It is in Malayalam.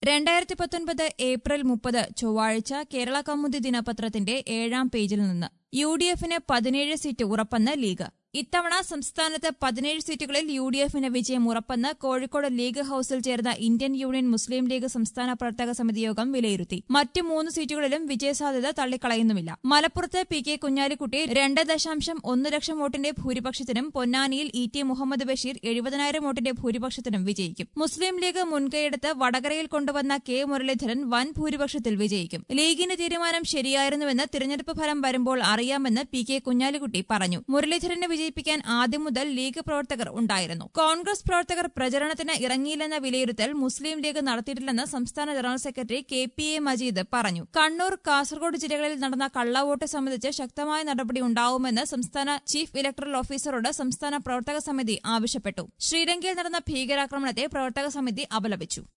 രണ്ടായിരത്തി പത്തൊൻപത് ഏപ്രിൽ മുപ്പത് ചൊവ്വാഴ്ച കേരള കൗമുദി ദിനപത്രത്തിന്റെ ഏഴാം പേജിൽ നിന്ന് യു ഡി എഫിന് പതിനേഴ് സീറ്റ് ഉറപ്പെന്ന് ലീഗ് ഇത്തവണ സംസ്ഥാനത്ത് പതിനേഴ് സീറ്റുകളിൽ യു ഡി എഫിന് വിജയം ഉറപ്പെന്ന് കോഴിക്കോട് ലീഗ് ഹൌസിൽ ചേർന്ന ഇന്ത്യൻ യൂണിയൻ മുസ്ലിം ലീഗ് സംസ്ഥാന പ്രവർത്തക സമിതി യോഗം വിലയിരുത്തി മറ്റ് മൂന്ന് സീറ്റുകളിലും വിജയസാധ്യത തള്ളിക്കളയുന്നുമില്ല മലപ്പുറത്ത് പി കെ കുഞ്ഞാലിക്കുട്ടി രണ്ട് ദശാംശം ഒന്ന് ലക്ഷം വോട്ടിന്റെ ഭൂരിപക്ഷത്തിനും പൊന്നാനിയിൽ ഇ ടി മുഹമ്മദ് ബഷീർ എഴുപതിനായിരം വോട്ടിന്റെ ഭൂരിപക്ഷത്തിനും വിജയിക്കും മുസ്ലിം ലീഗ് മുൻകൈയെടുത്ത് വടകരയിൽ കൊണ്ടുവന്ന കെ മുരളീധരൻ വൻ ഭൂരിപക്ഷത്തിൽ വിജയിക്കും ലീഗിന്റെ തീരുമാനം ശരിയായിരുന്നുവെന്ന് തിരഞ്ഞെടുപ്പ് ഫലം വരുമ്പോൾ അറിയാമെന്ന് പി കെ കുഞ്ഞാലിക്കുട്ടി പറഞ്ഞു മുരളീധരനെ വിജയിപ്പിക്കാൻ ആദ്യം മുതൽ ലീഗ് പ്രവർത്തകർ ഉണ്ടായിരുന്നു കോൺഗ്രസ് പ്രവർത്തകർ പ്രചരണത്തിന് ഇറങ്ങിയില്ലെന്ന വിലയിരുത്തൽ മുസ്ലിം ലീഗ് നടത്തിയിട്ടില്ലെന്ന് സംസ്ഥാന general secretary K P A Majeed പറഞ്ഞു കണ്ണൂർ കാസർഗോഡ് ജില്ലകളിൽ നടന്ന കള്ളവോട്ട് സംബന്ധിച്ച് ശക്തമായ നടപടി ഉണ്ടാവുമെന്ന് സംസ്ഥാന ചീഫ് ഇലക്ടറൽ ഓഫീസറോട് സംസ്ഥാന പ്രവർത്തക സമിതി ആവശ്യപ്പെട്ടു ശ്രീലങ്കയിൽ നടന്ന ഭീകരാക്രമണത്തെ പ്രവർത്തക സമിതി അപലപിച്ചു